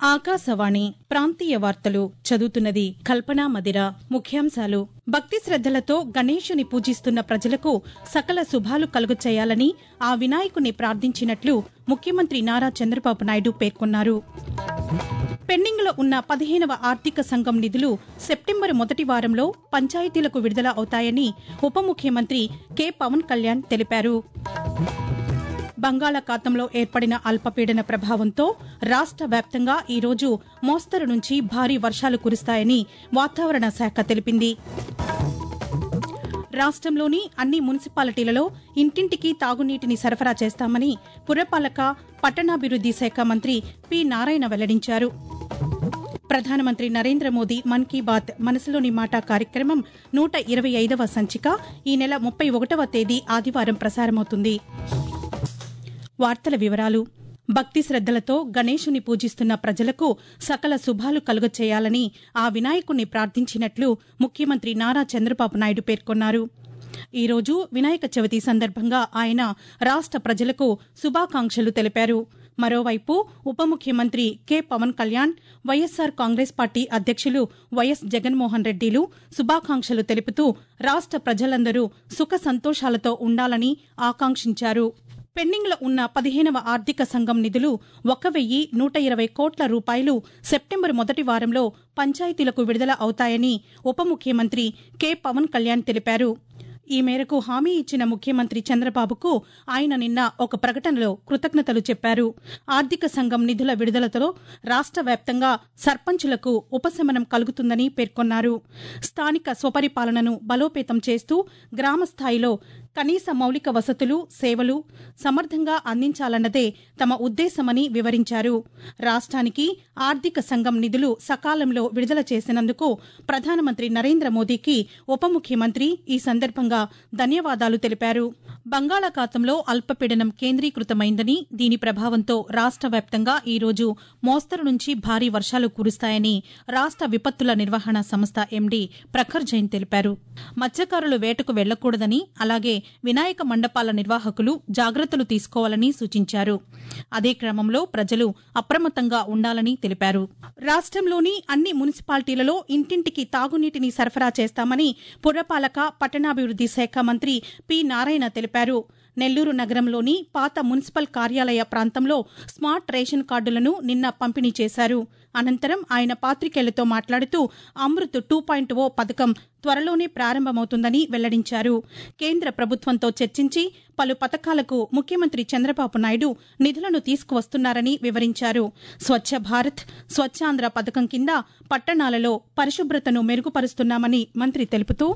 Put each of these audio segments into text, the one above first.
ఆకాశవాణి ప్రాంతీయ వార్తలు చదువుతున్నది కల్పనా మదిర ముఖ్యాంశాలు భక్తి శ్రద్దలతో గణేశుని పూజిస్తున్న ప్రజలకు సకల శుభాలు కలుగచేయాలని ఆ వినాయకుని ప్రార్థించినట్లు ముఖ్యమంత్రి నారా చంద్రబాబు నాయుడు పేర్కొన్నారు పెండింగ్లో ఉన్న పదిహేనవ ఆర్థిక సంఘం నిధులు సెప్టెంబర్ మొదటి వారంలో పంచాయతీలకు విడుదల అవుతాయని ఉప ముఖ్యమంత్రి కె పవన్ కళ్యాణ్ తెలిపారు బంగాళాఖాతంలో ఏర్పడిన అల్పపీడన ప్రభావంతో రాష్ట వ్యాప్తంగా ఈరోజు మోస్తరు నుంచి భారీ వర్షాలు కురుస్తాయని వాతావరణ శాఖ తెలిపింది రాష్ట్రంలోని అన్ని మున్సిపాలిటీలలో ఇంటింటికి తాగునీటిని సరఫరా చేస్తామని పురపాలక పట్టణాభివృద్ది శాఖ మంత్రి పి నారాయణ వెల్లడించారు ప్రధానమంత్రి నరేంద్ర మోదీ మన్ కీ బాత్ మనసులోని మాట కార్యక్రమం నూట ఇరవై ఐదవ సంచిక ఈ నెల ముప్పై ఒకటవ తేదీ ఆదివారం ప్రసారమవుతుంది వార్తల వివరాలు భక్తి శ్రద్దలతో గణేశుని పూజిస్తున్న ప్రజలకు సకల శుభాలు కలుగచేయాలని ఆ వినాయకుణ్ణి ప్రార్థించినట్లు ముఖ్యమంత్రి నారా చంద్రబాబు నాయుడు పేర్కొన్నారు ఈ రోజు వినాయక చవితి సందర్భంగా ఆయన రాష్ట ప్రజలకు శుభాకాంక్షలు తెలిపారు మరోవైపు ఉప ముఖ్యమంత్రి K Pawan Kalyan YSR Congress party అధ్యక్షులు వైఎస్ జగన్మోహన్ రెడ్డిలు శుభాకాంక్షలు తెలుపుతూ రాష్ట ప్రజలందరూ సుఖ సంతోషాలతో ఉండాలని ఆకాంక్షించారు పెండింగ్లో ఉన్న పదిహేనవ ఆర్థిక సంఘం నిధులు ఒక వెయ్యి నూట ఇరవై కోట్ల రూపాయలు సెప్టెంబర్ మొదటి వారంలో పంచాయతీలకు విడుదల అవుతాయని ఉప ముఖ్యమంత్రి కె పవన్ కళ్యాణ్ తెలిపారు ఈ మేరకు హామీ ఇచ్చిన ముఖ్యమంత్రి చంద్రబాబుకు ఆయన నిన్న ఒక ప్రకటనలో కృతజ్ఞతలు చెప్పారు ఆర్థిక సంఘం నిధుల విడుదలతో రాష్ట వ్యాప్తంగా సర్పంచులకు ఉపశమనం కలుగుతుందని పేర్కొన్నారు స్థానిక స్వపరిపాలనను బలోపేతం చేస్తూ గ్రామ స్థాయిలో కనీస మౌలిక వసతులు సేవలు సమర్థంగా అందించాలన్నదే తమ ఉద్దేశమని వివరించారు రాష్ట్రానికి ఆర్థిక సంఘం నిధులు సకాలంలో విడుదల చేసినందుకు ప్రధానమంత్రి నరేంద్ర మోదీకి ఉప ముఖ్యమంత్రి ఈ సందర్భంగా ధన్యవాదాలు తెలిపారు బంగాళాఖాతంలో అల్పపీడనం కేంద్రీకృతమైందని దీని ప్రభావంతో రాష్ట వ్యాప్తంగా ఈరోజు మోస్తరు నుంచి భారీ వర్షాలు కురుస్తాయని రాష్ట విపత్తుల నిర్వహణ సంస్థ ఎండీ ప్రఖర్ జైన్ తెలిపారు మత్స్యకారులు వేటకు వెళ్లకూడదని అలాగే వినాయక మండపాల నిర్వాహకులు జాగ్రత్తలు తీసుకోవాలని సూచించారు అదే క్రమంలో ప్రజలు అప్రమత్తంగా ఉండాలని తెలిపారు రాష్ట్రంలోని అన్ని మున్సిపాలిటీలలో ఇంటింటికి తాగునీటిని సరఫరా చేస్తామని పురపాలక పట్టణాభివృద్ది శాఖ మంత్రి పి నారాయణ తెలిపారు నెల్లూరు నగరంలోని పాత మున్సిపల్ కార్యాలయ ప్రాంతంలో స్మార్ట్ రేషన్ కార్డులను నిన్న పంపిణీ చేశారు అనంతరం ఆయన పాతికేయులతో మాట్లాడుతూ అమృత్ టూ పాయింట్ ఓ పథకం త్వరలోనే ప్రారంభమవుతుందని వెల్లడించారు కేంద్ర ప్రభుత్వంతో చర్చించి పలు పథకాలకు ముఖ్యమంత్రి చంద్రబాబు నాయుడు నిధులను తీసుకువస్తున్నారని వివరించారు స్వచ్ఛ భారత్ స్వచ్ఛాంధ్ర పథకం కింద పట్టణాలలో పరిశుభ్రతను మెరుగుపరుస్తున్నామని మంత్రి తెలుపుతూ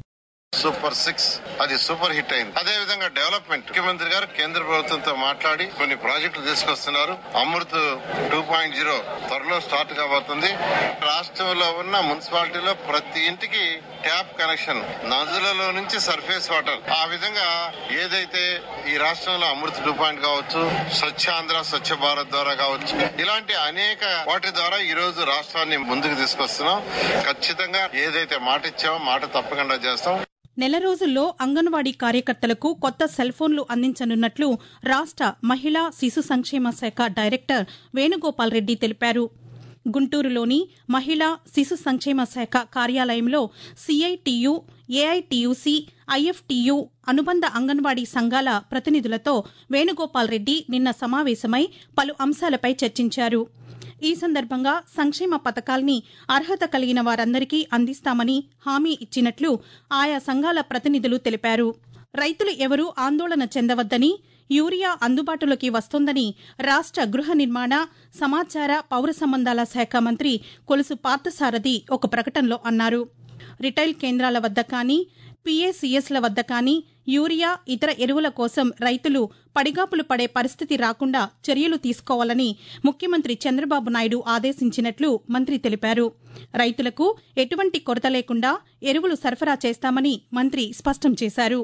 సూపర్ సిక్స్ అది సూపర్ హిట్ అయింది అదే విధంగా డెవలప్మెంట్ ముఖ్యమంత్రి గారు కేంద్ర ప్రభుత్వంతో మాట్లాడి కొన్ని ప్రాజెక్టులు తీసుకొస్తున్నారు అమృత్ టూ పాయింట్ జీరో త్వరలో స్టార్ట్ కాబోతుంది రాష్ట్రంలో ఉన్న మున్సిపాలిటీలో ప్రతి ఇంటికి ట్యాప్ కనెక్షన్ నదులలో నుంచి సర్ఫేస్ వాటర్ ఆ విధంగా ఏదైతే ఈ రాష్ట్రంలో అమృత్ టూ పాయింట్ కావచ్చు స్వచ్ఛ ఆంధ్ర స్వచ్ఛ భారత్ ద్వారా కావచ్చు ఇలాంటి అనేక వాటి ద్వారా ఈ రోజు రాష్ట్రాన్ని ముందుకు తీసుకొస్తున్నాం ఖచ్చితంగా ఏదైతే మాట ఇచ్చామో మాట తప్పకుండా చేస్తాం నెల రోజుల్లో అంగన్వాడీ కార్యకర్తలకు కొత్త సెల్ ఫోన్లు అందించనున్నట్లు రాష్ట మహిళా శిశు సంక్షేమ శాఖ డైరెక్టర్ వేణుగోపాల్ రెడ్డి తెలిపారు గుంటూరులోని మహిళా శిశు సంక్షేమ శాఖ కార్యాలయంలో సిఐటియు ఏఐటియుసి ఐఎఫ్టియు అనుబంధ అంగన్వాడీ సంఘాల ప్రతినిధులతో వేణుగోపాల్ రెడ్డి నిన్న సమావేశమై పలు అంశాలపై చర్చించారు ఈ సందర్భంగా సంక్షేమ పథకాల్ని అర్హత కలిగిన వారందరికీ అందిస్తామని హామీ ఇచ్చినట్లు ఆయా సంఘాల ప్రతినిధులు తెలిపారు రైతులు ఎవరూ ఆందోళన చెందవద్దని యూరియా అందుబాటులోకి వస్తోందని రాష్ట గృహ నిర్మాణ సమాచార పౌర సంబంధాల శాఖ మంత్రి కొలుసు పార్థసారథి ఒక ప్రకటనలో అన్నారు రిటైల్ కేంద్రాల వద్ద కానీ పీఏసీఎస్ల వద్ద కానీ యూరియా ఇతర ఎరువుల కోసం రైతులు పడిగాపులు పడే పరిస్థితి రాకుండా చర్యలు తీసుకోవాలని ముఖ్యమంత్రి చంద్రబాబు నాయుడు ఆదేశించినట్లు మంత్రి తెలిపారు రైతులకు ఎటువంటి కొరత లేకుండా ఎరువులు సరఫరా చేస్తామని మంత్రి స్పష్టం చేశారు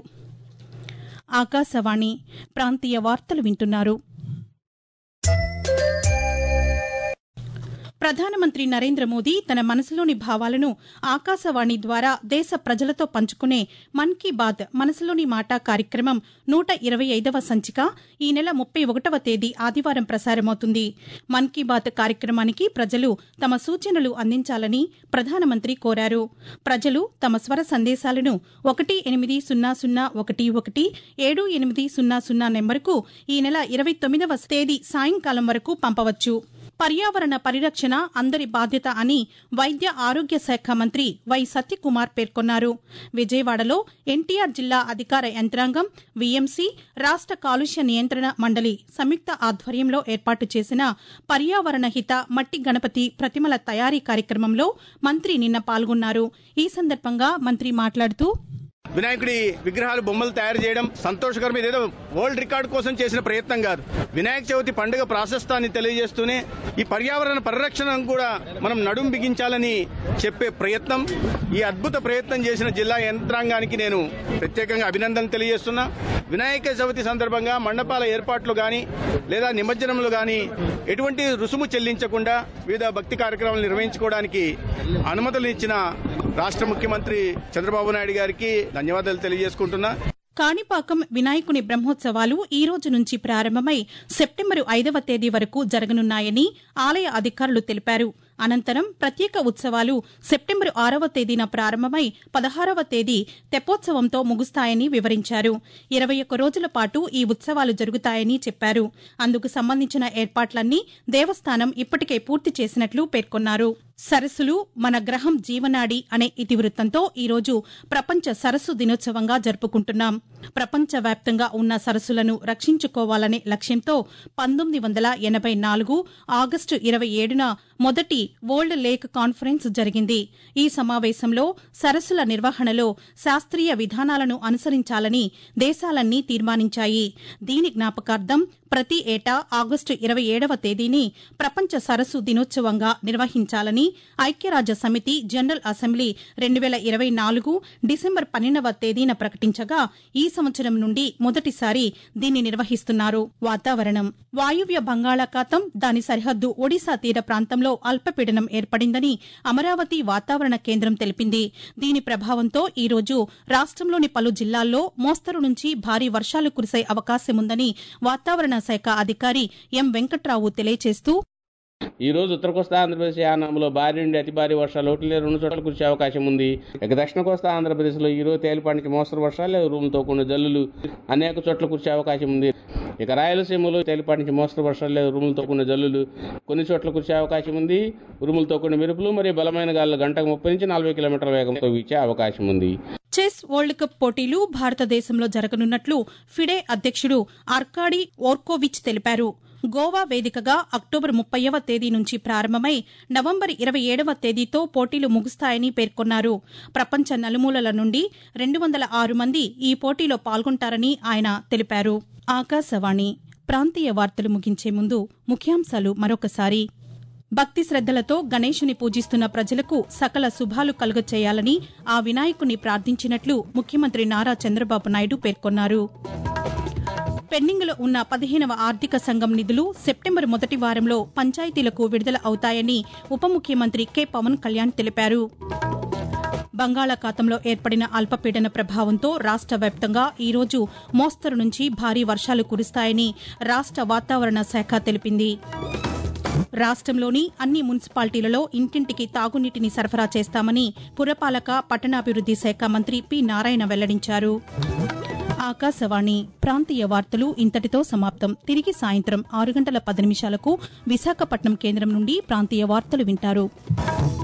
ఆకాశవాణి ప్రాంతీయ వార్తలు వింటున్నారు ప్రధానమంత్రి నరేంద్ర మోదీ తన మనసులోని భావాలను ఆకాశవాణి ద్వారా దేశ ప్రజలతో పంచుకునే మన్ కీ బాత్ మనసులోని మాట కార్యక్రమం నూట ఇరవై ఐదవ సంచిక ఈ నెల ముప్పై ఒకటవ తేదీ ఆదివారం ప్రసారమవుతుంది మన్ కీ బాత్ కార్యక్రమానికి ప్రజలు తమ సూచనలు అందించాలని ప్రధానమంత్రి కోరారు ప్రజలు తమ స్వర సందేశాలను ఒకటి ఎనిమిది సున్నా సున్నా ఒకటి ఒకటి ఏడు ఎనిమిది సున్నా సున్నా నెంబర్కు ఈ నెల ఇరవై తొమ్మిదవ తేదీ సాయంకాలం వరకు పంపవచ్చు పర్యావరణ పరిరక్షణ అందరి బాధ్యత అని వైద్య ఆరోగ్య శాఖ మంత్రి వై సత్యకుమార్ పేర్కొన్నారు విజయవాడలో ఎన్టీఆర్ జిల్లా అధికార యంత్రాంగం వీఎంసీ రాష్ట కాలుష్య నియంత్రణ మండలి సంయుక్త ఆధ్వర్యంలో ఏర్పాటు చేసిన పర్యావరణ హిత మట్టి గణపతి ప్రతిమల తయారీ కార్యక్రమంలో మంత్రి నిన్న పాల్గొన్నారు ఈ సందర్భంగా మంత్రి మాట్లాడుతూ వినాయకుడి విగ్రహాలు బొమ్మలు తయారు చేయడం సంతోషకరం ఇదేదో వరల్డ్ రికార్డ్ కోసం చేసిన ప్రయత్నం కాదు వినాయక చవితి పండుగ ప్రాశస్తాన్ని తెలియజేస్తూనే ఈ పర్యావరణ పరిరక్షణ కూడా మనం నడుం బిగించాలని చెప్పే ప్రయత్నం ఈ అద్భుత ప్రయత్నం చేసిన జిల్లా యంత్రాంగానికి నేను ప్రత్యేకంగా అభినందనలు తెలియజేస్తున్నా వినాయక చవితి సందర్భంగా మండపాల ఏర్పాట్లు గాని లేదా నిమజ్జనములు గాని ఎటువంటి రుసుము చెల్లించకుండా వివిధ భక్తి కార్యక్రమాలు నిర్వహించుకోవడానికి అనుమతులు ఇచ్చిన రాష్ట్ర ముఖ్యమంత్రి చంద్రబాబు నాయుడు గారికి ధన్యవాదాలు తెలియజేసుకుంటున్నా కాణిపాకం వినాయకుని బ్రహ్మోత్సవాలు ఈ రోజు నుంచి ప్రారంభమై సెప్టెంబరు ఐదవ తేదీ వరకు జరగనున్నాయని ఆలయ అధికారులు తెలిపారు అనంతరం ప్రత్యేక ఉత్సవాలు సెప్టెంబరు ఆరవ తేదీన ప్రారంభమై పదహారవ తేదీ తెప్పోత్సవంతో ముగుస్తాయని వివరించారు ఇరవై ఒక్క రోజుల పాటు ఈ ఉత్సవాలు జరుగుతాయని చెప్పారు అందుకు సంబంధించిన ఏర్పాట్లన్నీ దేవస్థానం ఇప్పటికే పూర్తి చేసినట్లు పేర్కొన్నారు సరస్సులు మన గ్రహం జీవనాడి అనే ఇతివృత్తంతో ఈరోజు ప్రపంచ సరస్సు దినోత్సవంగా జరుపుకుంటున్నాం ప్రపంచవ్యాప్తంగా ఉన్న సరస్సులను రక్షించుకోవాలనే లక్ష్యంతో పంతొమ్మిది వందల ఎనబై నాలుగు ఆగస్టు ఇరవై ఏడున మొదటి వరల్డ్ లేక్ కాన్ఫరెన్స్ జరిగింది ఈ సమావేశంలో సరస్సుల నిర్వహణలో శాస్త్రీయ విధానాలను అనుసరించాలని దేశాలన్నీ తీర్మానించాయి దీని జ్ఞాపకార్థం ప్రతి ఏటా ఆగస్టు ఇరవై ఏడవ తేదీని ప్రపంచ సరస్సు దినోత్సవంగా నిర్వహించాలని ఐక్యరాజ్య సమితి జనరల్ అసెంబ్లీ రెండు వేల ఇరవై నాలుగు డిసెంబర్ పన్నెండవ తేదీన ప్రకటించగా ఈ సంవత్సరం నుండి మొదటిసారి దీన్ని నిర్వహిస్తున్నారు వాతావరణం వాయువ్య బంగాళాఖాతం దాని సరిహద్దు ఒడిశా తీర ప్రాంతంలో అల్పపీడనం ఏర్పడిందని అమరావతి వాతావరణ కేంద్రం తెలిపింది దీని ప్రభావంతో ఈ రోజు రాష్టంలోని పలు జిల్లాల్లో మోస్తరు నుంచి భారీ వర్షాలు కురిసే అవకాశముందని వాతావరణ శాఖ అధికారి ఎం వెంకట్రావు తెలియజేస్తూ ఈ రోజు ఉత్తర కోస్తా ఆంధ్రప్రదేశ్ యానంలో భారీ నుండి అతి భారీ వర్షాలు ఒకటి లేదా రెండు చోట్ల కురిసే అవకాశం ఉంది ఇక దక్షిణ కోస్తా ఆంధ్రప్రదేశ్లో ఈ రోజు తేలిపాటి నుంచి మోస్తరు వర్షాలు లేదా రూములతో కూడిన జల్లులు అనేక చోట్ల కురిసే అవకాశం ఉంది ఇక రాయలసీమలో తేలిపాటి నుంచి మోస్తరు వర్షాలు లేదా రూములతో కూడిన జల్లులు కొన్ని చోట్ల కురిసే అవకాశం ఉంది ఉరుములతో కూడిన మెరుపులు మరియు బలమైన గాలులు గంటకు ముప్పై నుంచి నలభై కిలోమీటర్ల వేగంతో వీచే అవకాశం ఉంది చెస్ వరల్డ్ కప్ పోటీలు భారతదేశంలో జరగనున్నట్లు ఫిడే అధ్యక్షుడు ఆర్కాడీ ఓర్కోవిచ్ తెలిపారు గోవా వేదికగా అక్టోబర్ ముప్పైవ తేదీ నుంచి ప్రారంభమై నవంబర్ ఇరవై ఏడవ తేదీతో పోటీలు ముగుస్తాయని పేర్కొన్నారు ప్రపంచ నలుమూలల నుండి రెండు వందల ఆరు మంది ఈ పోటీలో పాల్గొంటారని ఆయన తెలిపారు ఆకాశవాణి ప్రాంతీయ వార్తలు ముగించే ముందు ముఖ్యాంశాలు మరొకసారి భక్తి శ్రద్దలతో గణేశుని పూజిస్తున్న ప్రజలకు సకల శుభాలు కలుగచేయాలని ఆ వినాయకుని ప్రార్థించినట్లు ముఖ్యమంత్రి నారా చంద్రబాబు నాయుడు పేర్కొన్నారు పెండింగ్లో ఉన్న పదిహేనవ ఆర్థిక సంఘం నిధులు సెప్టెంబర్ మొదటి వారంలో పంచాయతీలకు విడుదల అవుతాయని ఉప ముఖ్యమంత్రి కె పవన్ కళ్యాణ్ తెలిపారు బంగాళాఖాతంలో ఏర్పడిన అల్పపీడన ప్రభావంతో రాష్ట వ్యాప్తంగా ఈరోజు మోస్తరు నుంచి భారీ వర్షాలు కురుస్తాయని రాష్ట వాతావరణ శాఖ తెలిపింది రాష్ట్రంలోని అన్ని మున్సిపాలిటీలలో ఇంటింటికి తాగునీటిని సరఫరా చేస్తామని పురపాలక పట్టణాభివృద్ది శాఖ మంత్రి పి నారాయణ వెల్లడించారు ఆకాశవాణి ప్రాంతీయ వార్తలు ఇంతటితో సమాప్తం తిరిగి సాయంత్రం ఆరు గంటల పది నిమిషాలకు విశాఖపట్నం కేంద్రం నుండి ప్రాంతీయ వార్తలు వింటారు